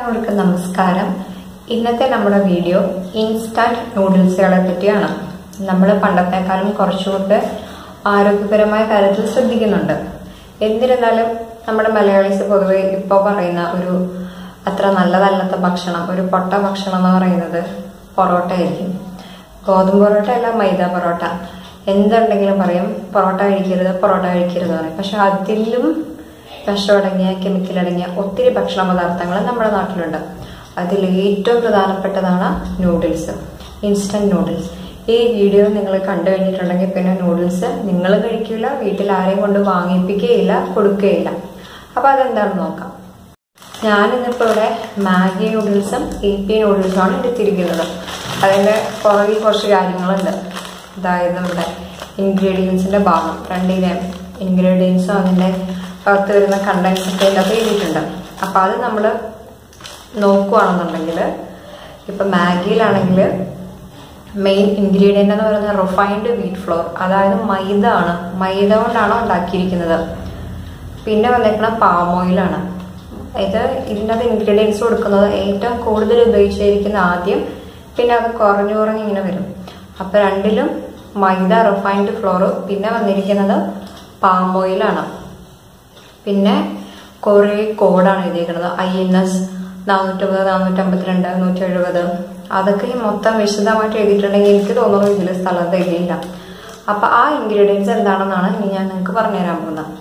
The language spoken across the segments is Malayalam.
എല്ലാവർക്കും നമസ്കാരം ഇന്നത്തെ നമ്മുടെ വീഡിയോ ഇൻസ്റ്റന്റ് നൂഡിൽസുകളെ പറ്റിയാണ് നമ്മൾ പണ്ടത്തെക്കാളും കുറച്ചുകൂടെ ആരോഗ്യപരമായ കാര്യത്തിൽ ശ്രദ്ധിക്കുന്നുണ്ട് എന്നിരുന്നാലും നമ്മുടെ മലയാളീസ് പൊതുവെ ഇപ്പോൾ പറയുന്ന ഒരു അത്ര നല്ലതല്ലാത്ത ഭക്ഷണം ഒരു പൊട്ട ഭക്ഷണം എന്ന് പറയുന്നത് പൊറോട്ട ആയിരിക്കും ഗോതമ്പ് പൊറോട്ട അല്ല മൈദ പൊറോട്ട എന്തുണ്ടെങ്കിലും പറയും പൊറോട്ട കഴിക്കരുത് പൊറോട്ട കഴിക്കരുത് പറയും പക്ഷെ അതിലും വിഷമടങ്ങിയ കെമിക്കലടങ്ങിയ ഒത്തിരി ഭക്ഷണ പദാർത്ഥങ്ങൾ നമ്മുടെ നാട്ടിലുണ്ട് അതിൽ ഏറ്റവും പ്രധാനപ്പെട്ടതാണ് നൂഡിൽസ് ഇൻസ്റ്റന്റ് നൂഡിൽസ് ഈ വീഡിയോ നിങ്ങൾ കണ്ടു കഴിഞ്ഞിട്ടുണ്ടെങ്കിൽ പിന്നെ നൂഡിൽസ് നിങ്ങൾ കഴിക്കില്ല വീട്ടിൽ ആരെയും കൊണ്ട് വാങ്ങിപ്പിക്കുകയില്ല കൊടുക്കുകയില്ല അപ്പൊ അതെന്താണെന്ന് നോക്കാം ഞാനിന്നിപ്പോൾ ഇവിടെ മാഗി നൂഡിൽസും എ പി നൂഡിൽസുമാണ് എടുത്തിരിക്കുന്നത് അതിൻ്റെ പുറകിൽ കുറച്ച് കാര്യങ്ങളുണ്ട് അതായത് നമ്മുടെ ഇൻഗ്രീഡിയൻസിൻ്റെ ഭാഗം രണ്ടിലെ ഇൻഗ്രീഡിയൻസും അതിൻ്റെ അകത്ത് വരുന്ന കണ്ടൻസ് ഒക്കെ അതിൻ്റെ അകത്ത് എഴുതിയിട്ടുണ്ട് അപ്പോൾ അത് നമ്മൾ നോക്കുകയാണെന്നുണ്ടെങ്കിൽ ഇപ്പം മാഗിയിലാണെങ്കിൽ മെയിൻ ഇൻഗ്രീഡിയൻ്റ് എന്ന് പറയുന്നത് റിഫൈൻഡ് വീറ്റ് ഫ്ലോർ അതായത് മൈദ ആണ് മൈദ കൊണ്ടാണ് ഉണ്ടാക്കിയിരിക്കുന്നത് പിന്നെ വന്നേക്കുന്ന പാം ഓയിലാണ് ഇത് ഇതിൻ്റെ അത് ഇൻഗ്രീഡിയൻസ് കൊടുക്കുന്നത് ഏറ്റവും കൂടുതൽ ഉപയോഗിച്ചിരിക്കുന്ന ആദ്യം പിന്നെ അത് കുറഞ്ഞു കുറഞ്ഞ് ഇങ്ങനെ വരും അപ്പൊ രണ്ടിലും മൈദ റിഫൈൻഡ് ഫ്ലോർ പിന്നെ വന്നിരിക്കുന്നത് പാം ഓയിലാണ് പിന്നെ കുറേ കോഡാണ് എഴുതിയിരിക്കുന്നത് ഐ എൻ എസ് നാനൂറ്റമ്പത് നാനൂറ്റമ്പത്തിരണ്ട് നൂറ്റി എഴുപത് അതൊക്കെ ഈ മൊത്തം വിശദമായിട്ട് എഴുതിയിട്ടുണ്ടെങ്കിൽ എനിക്ക് തോന്നുന്നു ഇതിൽ സ്ഥലം തികയില്ല അപ്പൊ ആ ഇൻഗ്രീഡിയൻസ് എന്താണെന്നാണ് ഇനി ഞാൻ നിങ്ങൾക്ക് പറഞ്ഞുതരാൻ പോകുന്നത്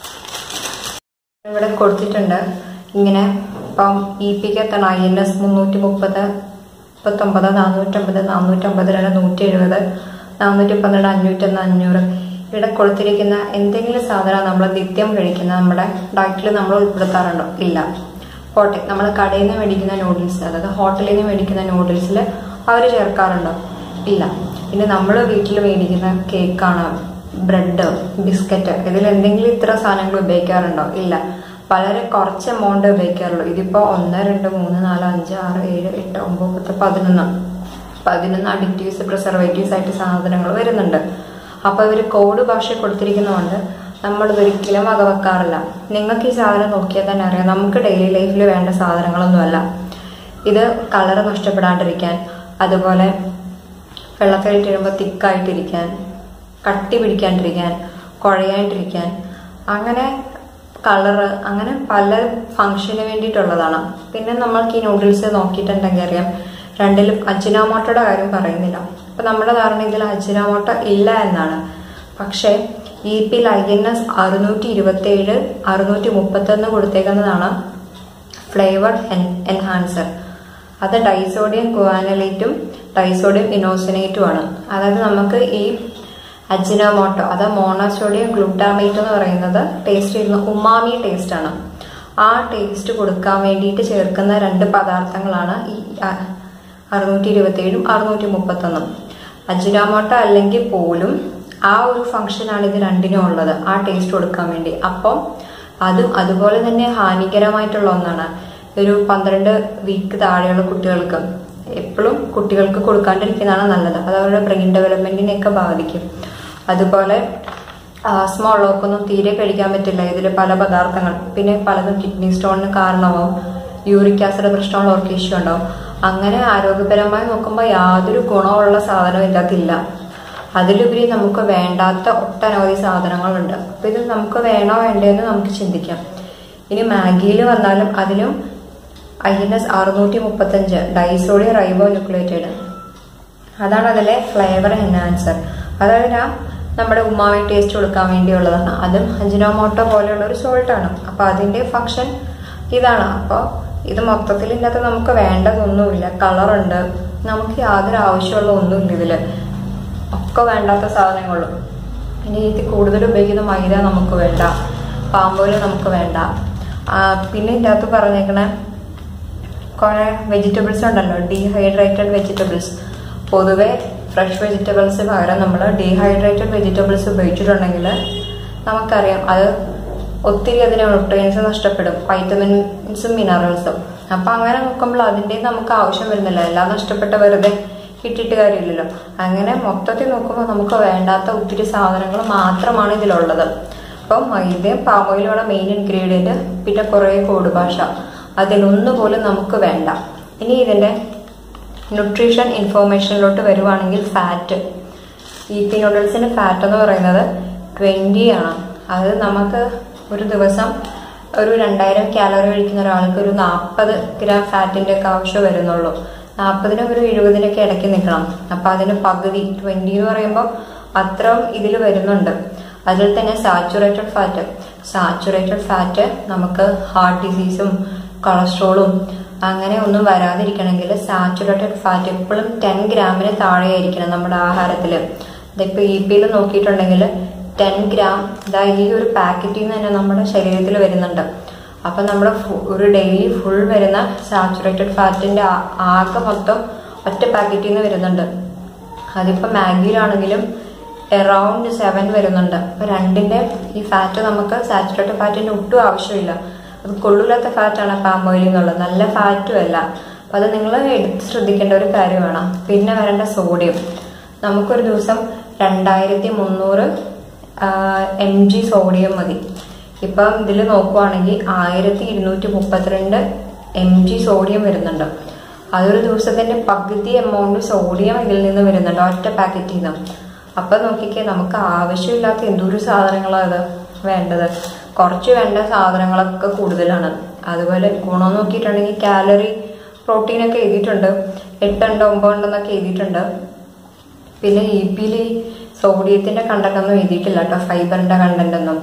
ഇവിടെ കൊടുത്തിട്ടുണ്ട് ഇങ്ങനെ ഇപ്പം ഇ പിക്ക് എത്തണം ഐ എൻ എസ് മുന്നൂറ്റി മുപ്പത് മുപ്പത്തൊമ്പത് നാനൂറ്റമ്പത് നാനൂറ്റമ്പത് രണ്ട് നൂറ്റി എഴുപത് നാനൂറ്റി പന്ത്രണ്ട് അഞ്ഞൂറ്റൊന്ന് അഞ്ഞൂറ് ഇവിടെ കൊടുത്തിരിക്കുന്ന എന്തെങ്കിലും സാധനം നമ്മൾ നിത്യം കഴിക്കുന്ന നമ്മുടെ ഡയറ്റിൽ നമ്മൾ ഉൾപ്പെടുത്താറുണ്ടോ ഇല്ല പോട്ടെ നമ്മൾ കടയിൽ നിന്ന് മേടിക്കുന്ന നൂഡിൽസ് അതായത് ഹോട്ടലിൽ നിന്ന് മേടിക്കുന്ന നൂഡിൽസിൽ അവർ ചേർക്കാറുണ്ടോ ഇല്ല പിന്നെ നമ്മൾ വീട്ടിൽ മേടിക്കുന്ന കേക്കാണ് ബ്രെഡ് ബിസ്ക്കറ്റ് ഇതിൽ എന്തെങ്കിലും ഇത്ര സാധനങ്ങൾ ഉപയോഗിക്കാറുണ്ടോ ഇല്ല വളരെ കുറച്ച് എമൗണ്ട് ഉപയോഗിക്കാറുള്ളൂ ഇതിപ്പോ ഒന്ന് രണ്ട് മൂന്ന് നാല് അഞ്ച് ആറ് ഏഴ് എട്ട് ഒമ്പത് പത്ത് പതിനൊന്ന് പതിനൊന്ന് അഡിക്റ്റീവ്സ് പ്രിസർവേറ്റീവ്സ് ആയിട്ട് സാധനങ്ങൾ വരുന്നുണ്ട് അപ്പൊ ഇവര് കോഡ് ഭാഷ കൊടുത്തിരിക്കുന്നതുകൊണ്ട് നമ്മൾ ഇതൊരിക്കലും വകവെക്കാറില്ല നിങ്ങൾക്ക് ഈ സാധനം നോക്കിയാൽ തന്നെ അറിയാം നമുക്ക് ഡെയിലി ലൈഫിൽ വേണ്ട സാധനങ്ങളൊന്നുമല്ല ഇത് കളർ നഷ്ടപ്പെടാണ്ടിരിക്കാൻ അതുപോലെ വെള്ളത്തിലിട്ടിടുമ്പോൾ തിക്കായിട്ടിരിക്കാൻ കട്ടി പിടിക്കാണ്ടിരിക്കാൻ കുഴയാണ്ടിരിക്കാൻ അങ്ങനെ കളറ് അങ്ങനെ പല ഫംഗ്ഷന് വേണ്ടിയിട്ടുള്ളതാണ് പിന്നെ നമ്മൾക്ക് ഈ നൂഡിൽസ് നോക്കിയിട്ടുണ്ടെങ്കിൽ അറിയാം രണ്ടിലും അജിനാമോട്ടയുടെ കാര്യം പറയുന്നില്ല അപ്പൊ നമ്മുടെ ധാരണ ഇതിൽ അജിനാമോട്ട ഇല്ല എന്നാണ് പക്ഷേ ഇ പിയിൽ ഐ എൻ എസ് അറുന്നൂറ്റി ഇരുപത്തി ഏഴ് അറുന്നൂറ്റി മുപ്പത്തൊന്ന് കൊടുത്തേക്കുന്നതാണ് ഫ്ലേവർ എൻഹാൻസർ അത് ഡൈസോഡിയം ഗുവാനലേറ്റും ഡൈസോഡിയം ഇനോസിനേറ്റും ആണ് അതായത് നമുക്ക് ഈ അജിനോമോട്ടോ അത് മോണോസോഡിയം ഗ്ലൂട്ടാമേറ്റ് എന്ന് പറയുന്നത് ടേസ്റ്റ് ചെയ്യുന്ന ഉമാമി ടേസ്റ്റ് ആണ് ആ ടേസ്റ്റ് കൊടുക്കാൻ വേണ്ടിയിട്ട് ചേർക്കുന്ന രണ്ട് പദാർത്ഥങ്ങളാണ് ഈ അറുന്നൂറ്റി ഇരുപത്തി ഏഴും അറുന്നൂറ്റി മുപ്പത്തൊന്നും അജിനോമോട്ടോ അല്ലെങ്കിൽ പോലും ആ ഒരു ഫംഗ്ഷനാണ് ഇത് രണ്ടിനും ഉള്ളത് ആ ടേസ്റ്റ് കൊടുക്കാൻ വേണ്ടി അപ്പം അതും അതുപോലെ തന്നെ ഹാനികരമായിട്ടുള്ള ഒന്നാണ് ഒരു പന്ത്രണ്ട് വീക്ക് താഴെയുള്ള കുട്ടികൾക്ക് എപ്പോഴും കുട്ടികൾക്ക് കൊടുക്കാണ്ടിരിക്കുന്നതാണ് നല്ലത് അത് അവരുടെ ബ്രെയിൻ ഡെവലപ്മെന്റിനെയൊക്കെ ബാധിക്കും അതുപോലെ ആസ്മ ഉള്ളവർക്കൊന്നും തീരെ കഴിക്കാൻ പറ്റില്ല ഇതിൽ പല പദാർത്ഥങ്ങൾ പിന്നെ പലതും കിഡ്നി സ്റ്റോണിന് കാരണമാവും യൂറിക് ആസിഡ് പ്രശ്നമുള്ളവർക്ക് ഇഷ്യൂ ഉണ്ടാവും അങ്ങനെ ആരോഗ്യപരമായി നോക്കുമ്പോൾ യാതൊരു ഗുണമുള്ള സാധനവും ഇതിനകത്തില്ല അതിലുപരി നമുക്ക് വേണ്ടാത്ത ഒട്ടനവധി സാധനങ്ങളുണ്ട് അപ്പൊ ഇത് നമുക്ക് വേണോ വേണ്ടതെന്ന് നമുക്ക് ചിന്തിക്കാം ഇനി മാഗിയിൽ വന്നാലും അതിലും ഐ എൻ എസ് അറുന്നൂറ്റി മുപ്പത്തഞ്ച് ഡൈസോഡിയം റൈബോ ന്യൂക്ലിയേറ്റഡ് അതാണ് അതിലെ ഫ്ലേവർ എൻഹാൻസർ അതായത് ആ നമ്മുടെ ഉമ്മാവി ടേസ്റ്റ് കൊടുക്കാൻ വേണ്ടിയുള്ളതാണ് അതും അജിനോമോട്ടോ പോലെയുള്ള ഒരു സോൾട്ടാണ് അപ്പൊ അതിന്റെ ഫങ്ഷൻ ഇതാണ് അപ്പോൾ ഇത് മൊത്തത്തിൽ ഇതിനകത്ത് നമുക്ക് വേണ്ടതൊന്നുമില്ല കളറുണ്ട് നമുക്ക് യാതൊരു ആവശ്യമുള്ള ഒന്നുമില്ല ഇതില് ഒക്കെ വേണ്ടാത്ത സാധനങ്ങളും ഇനി ഇത് കൂടുതൽ ഉപയോഗിക്കുന്ന മൈദ നമുക്ക് വേണ്ട പാമ്പോയില് നമുക്ക് വേണ്ട പിന്നെ ഇതിൻ്റെ അകത്ത് പറഞ്ഞേക്കണേ കുറെ വെജിറ്റബിൾസ് ഉണ്ടല്ലോ ഡീഹൈഡ്രേറ്റഡ് വെജിറ്റബിൾസ് പൊതുവെ ഫ്രഷ് വെജിറ്റബിൾസ് പകരം നമ്മൾ ഡീഹൈഡ്രേറ്റഡ് വെജിറ്റബിൾസ് ഉപയോഗിച്ചിട്ടുണ്ടെങ്കിൽ നമുക്കറിയാം അത് ഒത്തിരി അതിന് ന്യൂട്രിയൻസ് നഷ്ടപ്പെടും വൈറ്റമിൻസും മിനറൽസും അപ്പൊ അങ്ങനെ നോക്കുമ്പോൾ അതിൻ്റെ നമുക്ക് ആവശ്യം വരുന്നില്ല എല്ലാം നഷ്ടപ്പെട്ട വെറുതെ കിട്ടിയിട്ട് കാര്യമില്ലല്ലോ അങ്ങനെ മൊത്തത്തിൽ നോക്കുമ്പോൾ നമുക്ക് വേണ്ടാത്ത ഒത്തിരി സാധനങ്ങൾ മാത്രമാണ് ഇതിലുള്ളത് അപ്പം മൈദയും പാമോയിലുമാണ് മെയിൻ ഇൻഗ്രീഡിയന്റ് പിന്നെ കുറേ കോഡ് ഭാഷ അതിലൊന്നുപോലും നമുക്ക് വേണ്ട ഇനി ഇതിന്റെ ന്യൂട്രീഷൻ ഇൻഫോർമേഷനിലോട്ട് വരുവാണെങ്കിൽ ഫാറ്റ് ഈ പി നൂഡിൽസിന്റെ ഫാറ്റ് എന്ന് പറയുന്നത് ട്വന്റി ആണ് അത് നമുക്ക് ഒരു ദിവസം ഒരു രണ്ടായിരം കാലറി കഴിക്കുന്ന ഒരാൾക്ക് ഒരു നാൽപ്പത് ഗ്രാം ഫാറ്റിന്റെ ഒക്കെ ആവശ്യം വരുന്നുള്ളൂ നാൽപ്പതിനും ഒരു എഴുപതിനൊക്കെ ഇടയ്ക്ക് നിൽക്കണം അപ്പൊ അതിന് പകുതി ട്വന്റി എന്ന് പറയുമ്പോൾ അത്രയും ഇതിൽ വരുന്നുണ്ട് അതിൽ തന്നെ സാച്ചുറേറ്റഡ് ഫാറ്റ് സാച്ചുറേറ്റഡ് ഫാറ്റ് നമുക്ക് ഹാർട്ട് ഡിസീസും കൊളസ്ട്രോളും അങ്ങനെ ഒന്നും വരാതിരിക്കണമെങ്കിൽ സാച്ചുറേറ്റഡ് ഫാറ്റ് എപ്പോഴും ടെൻ ഗ്രാമിന് താഴെയായിരിക്കണം നമ്മുടെ ആഹാരത്തിൽ ഇതിപ്പോൾ ഇ പിയിൽ നോക്കിയിട്ടുണ്ടെങ്കിൽ ടെൻ ഗ്രാം ഇതാ ഈ ഒരു പാക്കറ്റിൽ നിന്ന് തന്നെ നമ്മുടെ ശരീരത്തിൽ വരുന്നുണ്ട് അപ്പം നമ്മുടെ ഫു- ഒരു ഡെയിലി ഫുൾ വരുന്ന സാച്ചുറേറ്റഡ് ഫാറ്റിന്റെ ആകെ മൊത്തം ഒറ്റ പാക്കറ്റിൽ നിന്ന് വരുന്നുണ്ട് അതിപ്പോൾ മാഗിയിലാണെങ്കിലും എറൗണ്ട് സെവൻ വരുന്നുണ്ട് അപ്പൊ രണ്ടിന്റെ ഈ ഫാറ്റ് നമുക്ക് സാച്ചുറേറ്റഡ് ഫാറ്റിന്റെ ഒട്ടും ആവശ്യമില്ല അത് കൊള്ളില്ലാത്ത ഫാറ്റാണ് പാം ഓയിൽ എന്നുള്ളത് നല്ല ഫാറ്റും അല്ല അപ്പൊ അത് നിങ്ങൾ എടുത്ത് ശ്രദ്ധിക്കേണ്ട ഒരു കാര്യമാണ് പിന്നെ വരേണ്ട സോഡിയം നമുക്കൊരു ദിവസം രണ്ടായിരത്തി മുന്നൂറ് എം ജി സോഡിയം മതി ഇപ്പം ഇതിൽ നോക്കുവാണെങ്കിൽ ആയിരത്തി ഇരുന്നൂറ്റി മുപ്പത്തിരണ്ട് എം ജി സോഡിയം വരുന്നുണ്ട് അതൊരു ദിവസത്തിന്റെ പകുതി എമൗണ്ട് സോഡിയം ഇതിൽ നിന്ന് വരുന്നുണ്ട് ഒറ്റ പാക്കറ്റിൽ നിന്ന് അപ്പൊ നോക്കിക്കേ നമുക്ക് ആവശ്യമില്ലാത്ത എന്തൊരു സാധനങ്ങളാണ് ഇത് വേണ്ടത് കുറച്ച് വേണ്ട സാധനങ്ങളൊക്കെ കൂടുതലാണ് അതുപോലെ ഗുണം നോക്കിയിട്ടുണ്ടെങ്കിൽ കാലറി പ്രോട്ടീൻ ഒക്കെ എഴുതിയിട്ടുണ്ട് എട്ടുണ്ട് ഒമ്പതുണ്ടെന്നൊക്കെ എഴുതിയിട്ടുണ്ട് പിന്നെ ഇ പിയിൽ സോഡിയത്തിന്റെ കണ്ടന്റ് ഒന്നും എഴുതിയിട്ടില്ല കേട്ടോ ഫൈബറിന്റെ കണ്ടന്റ് ഒന്നും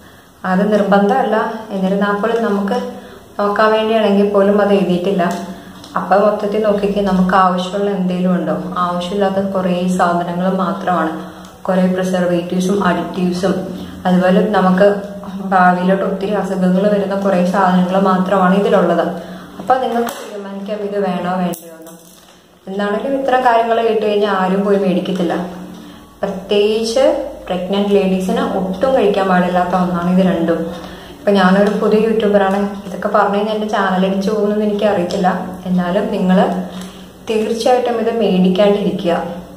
അത് നിർബന്ധമല്ല എന്നിരുന്നാൽ പോലും നമുക്ക് നോക്കാൻ വേണ്ടിയാണെങ്കിൽ പോലും അത് എഴുതിയിട്ടില്ല അപ്പൊ മൊത്തത്തിൽ നോക്കിക്കേ നമുക്ക് ആവശ്യമുള്ള എന്തെങ്കിലും ഉണ്ടോ ആവശ്യമില്ലാത്ത കുറേ സാധനങ്ങൾ മാത്രമാണ് കുറേ പ്രിസർവേറ്റീവ്സും അഡിറ്റീവ്സും അതുപോലെ നമുക്ക് ഭാവിയിലോട്ട് ഒത്തിരി അസുഖങ്ങൾ വരുന്ന കുറേ സാധനങ്ങൾ മാത്രമാണ് ഇതിലുള്ളത് അപ്പൊ നിങ്ങൾക്ക് തീരുമാനിക്കാം ഇത് വേണോ വേണ്ടയോ എന്ന് എന്താണെങ്കിലും ഇത്തരം കാര്യങ്ങൾ കേട്ട് കഴിഞ്ഞാൽ ആരും പോയി മേടിക്കത്തില്ല പ്രത്യേകിച്ച് പ്രഗ്നന്റ് ലേഡീസിന് ഒട്ടും കഴിക്കാൻ പാടില്ലാത്ത ഒന്നാണ് ഇത് രണ്ടും ഇപ്പൊ ഞാനൊരു പുതിയ യൂട്യൂബറാണ് ഇതൊക്കെ പറഞ്ഞു കഴിഞ്ഞാൽ എന്റെ ചാനൽ അടിച്ചു പോകുമെന്ന് എനിക്ക് അറിയത്തില്ല എന്നാലും നിങ്ങൾ തീർച്ചയായിട്ടും ഇത് മേടിക്കാണ്ടിരിക്കുക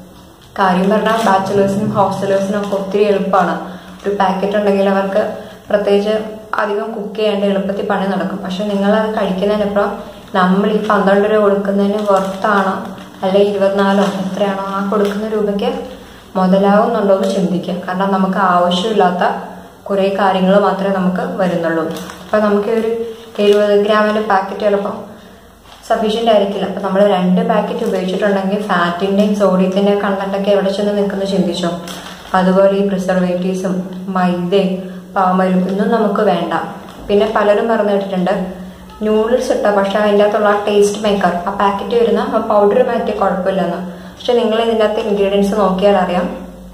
കാര്യം പറഞ്ഞാൽ ബാച്ചിലേഴ്സിനും ഹോസ്റ്റലേഴ്സിനും ഒക്കെ ഒത്തിരി എളുപ്പമാണ് ഒരു പാക്കറ്റ് ഉണ്ടെങ്കിൽ അവർക്ക് പ്രത്യേകിച്ച് അധികം കുക്ക് ചെയ്യേണ്ട എളുപ്പത്തിൽ പണി നടക്കും പക്ഷെ നിങ്ങൾ അത് കഴിക്കുന്നതിനപ്പുറം നമ്മൾ ഈ പന്ത്രണ്ട് രൂപ കൊടുക്കുന്നതിന് വർത്താണ് അല്ലെ ഇരുപത്തിനാലോ എത്രയാണോ ആ കൊടുക്കുന്ന രൂപയ്ക്ക് മുതലാവുന്നുണ്ടോ എന്ന് ചിന്തിക്കുക കാരണം നമുക്ക് ആവശ്യമില്ലാത്ത കുറേ കാര്യങ്ങൾ മാത്രമേ നമുക്ക് വരുന്നുള്ളൂ അപ്പൊ നമുക്ക് ഒരു എഴുപത് ഗ്രാമിന്റെ പാക്കറ്റ് ചിലപ്പോൾ സഫീഷ്യന്റ് ആയിരിക്കില്ല അപ്പൊ നമ്മൾ രണ്ട് പാക്കറ്റ് ഉപയോഗിച്ചിട്ടുണ്ടെങ്കിൽ ഫാറ്റിന്റെയും സോഡിയത്തിന്റെയും കണ്ടന്റ് ഒക്കെ എവിടെ ചെന്ന് നിൽക്കുന്നു ചിന്തിച്ചോ അതുപോലെ ഈ പ്രിസർവേറ്റീവ്സും മൈദയും പാമലും ഇതൊന്നും നമുക്ക് വേണ്ട പിന്നെ പലരും പറഞ്ഞു കേട്ടിട്ടുണ്ട് നൂഡിൽസ് ഇട്ട പക്ഷെ അതിൻ്റെ അകത്തുള്ള ആ ടേസ്റ്റ് മേക്കർ ആ പാക്കറ്റ് വരുന്ന ആ പൗഡർ മാറ്റിയ കുഴപ്പമില്ലെന്ന് പക്ഷെ നിങ്ങൾ ഇതിൻ്റെ അകത്ത് ഇൻഗ്രീഡിയൻസ് നോക്കിയാൽ അറിയാം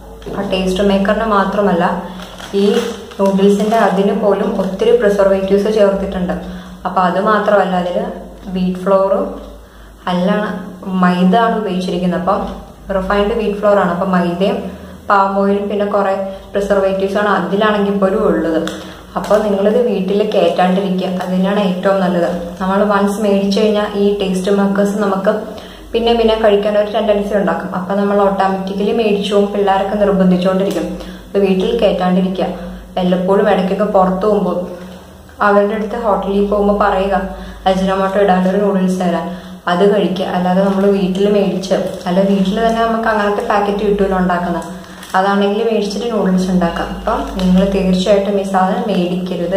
ആ ടേസ്റ്റ് മേക്കറിന് മാത്രമല്ല ഈ നൂഡിൽസിന്റെ അതിന് പോലും ഒത്തിരി പ്രിസർവേറ്റീവ്സ് ചേർത്തിട്ടുണ്ട് അപ്പൊ അത് മാത്രമല്ല അതിൽ വീറ്റ് ഫ്ലോറും അല്ലാണ് മൈദ ആണ് ഉപയോഗിച്ചിരിക്കുന്നത് അപ്പം റിഫൈൻഡ് വീറ്റ് ഫ്ലോർ ആണ് അപ്പം മൈദയും പാം ഓയിലും പിന്നെ കുറെ പ്രിസർവേറ്റീവ്സ് ആണ് അതിലാണെങ്കിൽ പോലും ഉള്ളത് അപ്പോൾ നിങ്ങളിത് വീട്ടിൽ കയറ്റാണ്ടിരിക്കുക അതിനാണ് ഏറ്റവും നല്ലത് നമ്മൾ വൺസ് മേടിച്ചു കഴിഞ്ഞാൽ ഈ ടേസ്റ്റ് മേക്കേഴ്സ് നമുക്ക് പിന്നെ പിന്നെ കഴിക്കാൻ ഒരു ടെൻഡൻസി ഉണ്ടാക്കും അപ്പൊ നമ്മൾ ഓട്ടോമാറ്റിക്കലി മേടിച്ചു പോകും പിള്ളേരൊക്കെ നിർബന്ധിച്ചുകൊണ്ടിരിക്കും അപ്പൊ വീട്ടിൽ കയറ്റാണ്ടിരിക്കുക വല്ലപ്പോഴും ഇടയ്ക്കൊക്കെ പുറത്തു പോകുമ്പോൾ അവരുടെ അടുത്ത് ഹോട്ടലിൽ പോകുമ്പോൾ പറയുക അജിനോമോട്ടോ ഇടാണ്ട് ഒരു നൂഡിൽസ് തരാൻ അത് കഴിക്കുക അല്ലാതെ നമ്മൾ വീട്ടിൽ മേടിച്ച് അല്ല വീട്ടിൽ തന്നെ നമുക്ക് അങ്ങനത്തെ പാക്കറ്റ് കിട്ടുമല്ലോ ഉണ്ടാക്കുന്നത് അതാണെങ്കിൽ മേടിച്ചിട്ട് നൂഡിൽസ് ഉണ്ടാക്കാം അപ്പം നിങ്ങൾ തീർച്ചയായിട്ടും ഈ സാധനം മേടിക്കരുത്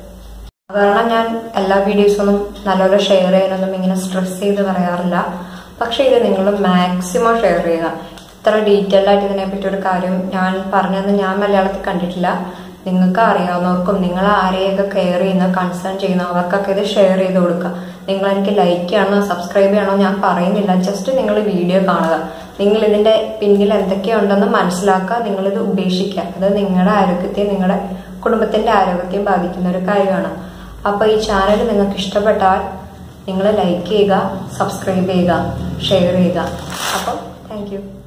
സാധാരണ ഞാൻ എല്ലാ വീഡിയോസൊന്നും നല്ലപോലെ ഷെയർ ചെയ്യാനൊന്നും ഇങ്ങനെ സ്ട്രെസ് ചെയ്ത് പറയാറില്ല പക്ഷെ ഇത് നിങ്ങൾ മാക്സിമം ഷെയർ ചെയ്യുക ഇത്ര ഡീറ്റെയിൽ ആയിട്ട് ഇതിനെപ്പറ്റി ഒരു കാര്യം ഞാൻ പറഞ്ഞത് ഞാൻ മലയാളത്തിൽ കണ്ടിട്ടില്ല നിങ്ങൾക്ക് അറിയാവുന്നവർക്കും നിങ്ങൾ ആരെയൊക്കെ കെയർ ചെയ്യുന്ന കൺസേൺ ചെയ്യുന്ന അവർക്കൊക്കെ ഇത് ഷെയർ ചെയ്ത് കൊടുക്കുക നിങ്ങൾ എനിക്ക് ലൈക്ക് ചെയ്യണോ സബ്സ്ക്രൈബ് ചെയ്യണോ ഞാൻ പറയുന്നില്ല ജസ്റ്റ് നിങ്ങൾ വീഡിയോ കാണുക നിങ്ങൾ ഇതിന്റെ പിന്നിൽ എന്തൊക്കെയുണ്ടെന്ന് മനസ്സിലാക്കുക നിങ്ങളിത് ഉപേക്ഷിക്കുക അത് നിങ്ങളുടെ ആരോഗ്യത്തെയും നിങ്ങളുടെ കുടുംബത്തിന്റെ ആരോഗ്യത്തെയും ബാധിക്കുന്ന ഒരു കാര്യമാണ് അപ്പൊ ഈ ചാനൽ നിങ്ങൾക്ക് ഇഷ്ടപ്പെട്ടാൽ നിങ്ങൾ ലൈക്ക് ചെയ്യുക സബ്സ്ക്രൈബ് ചെയ്യുക ഷെയർ ചെയ്യുക അപ്പം താങ്ക് യു